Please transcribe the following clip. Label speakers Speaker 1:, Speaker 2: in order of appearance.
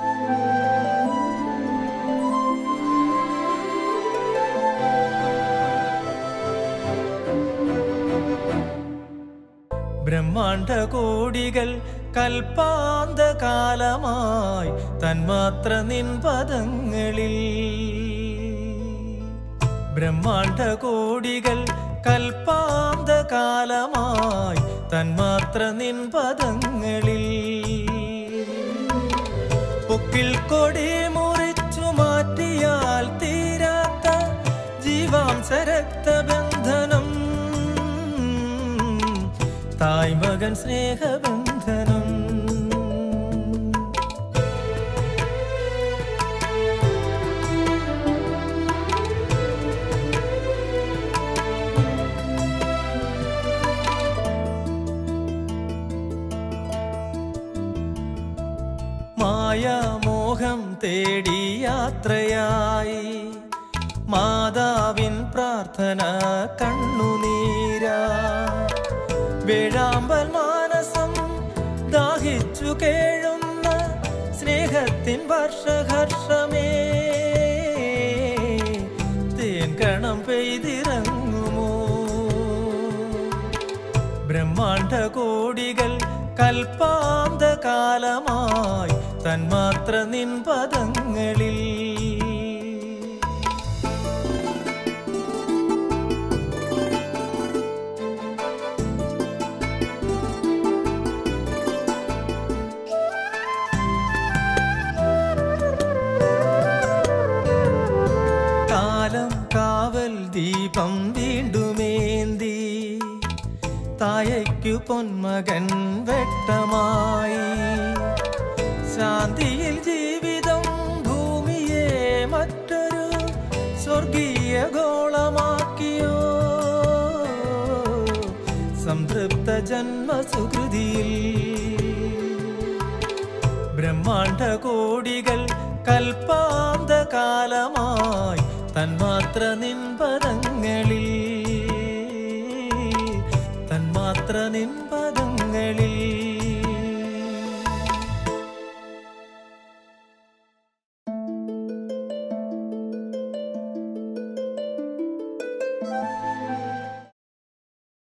Speaker 1: ബ്രഹ്മാണ്ട കോടികൾ കൽപ്പാന്ത കാലമായി തന്മാത്ര നിൻ പദങ്ങളിൽ ബ്രഹ്മാണ്ട കോടികൾ കൽപ്പാന്ത കാലമായി തന്മാത്ര നിൻ പദങ്ങളിൽ പൊക്കിൽ കൊടി മുറിച്ചു മാറ്റിയാൽ തീരാത്ത ജീവാംശ രക്തബന്ധനം തായ്മകൻ സ്നേഹബന്ധനം മായാമോഹം തേടി യാത്രയായി മാതാവിൻ പ്രാർത്ഥന കണ്ണുനീരാ വേഴാമ്പൽ മാനസം ദാഹിച്ചു കേഴുന്ന സ്നേഹത്തിൻ വർഷഹർഷമേ തേൻ കണം പെയ്തിറങ്ങുമോ ബ്രഹ്മാണ്ട കോടികൾ കൽപ്പാന്ത കാലമായി തന്മാത്ര നിൻ പദങ്ങളിൽ കാലം കാവൽ ദീപം വീണ്ടുമേന്തി തായയ്ക്കു പൊന്മകൻ വെട്ടമായി ശാന്തിയിൽ ജീവിതം ഭൂമിയെ മറ്റൊരു സ്വർഗീയ ഗോളമാക്കിയോ സംതൃപ്ത ജന്മസുകൃതിയിൽ ബ്രഹ്മാണ്ട കോടികൾ കൽപ്പാന്ത കാലമായി തന്മാത്ര നിൻ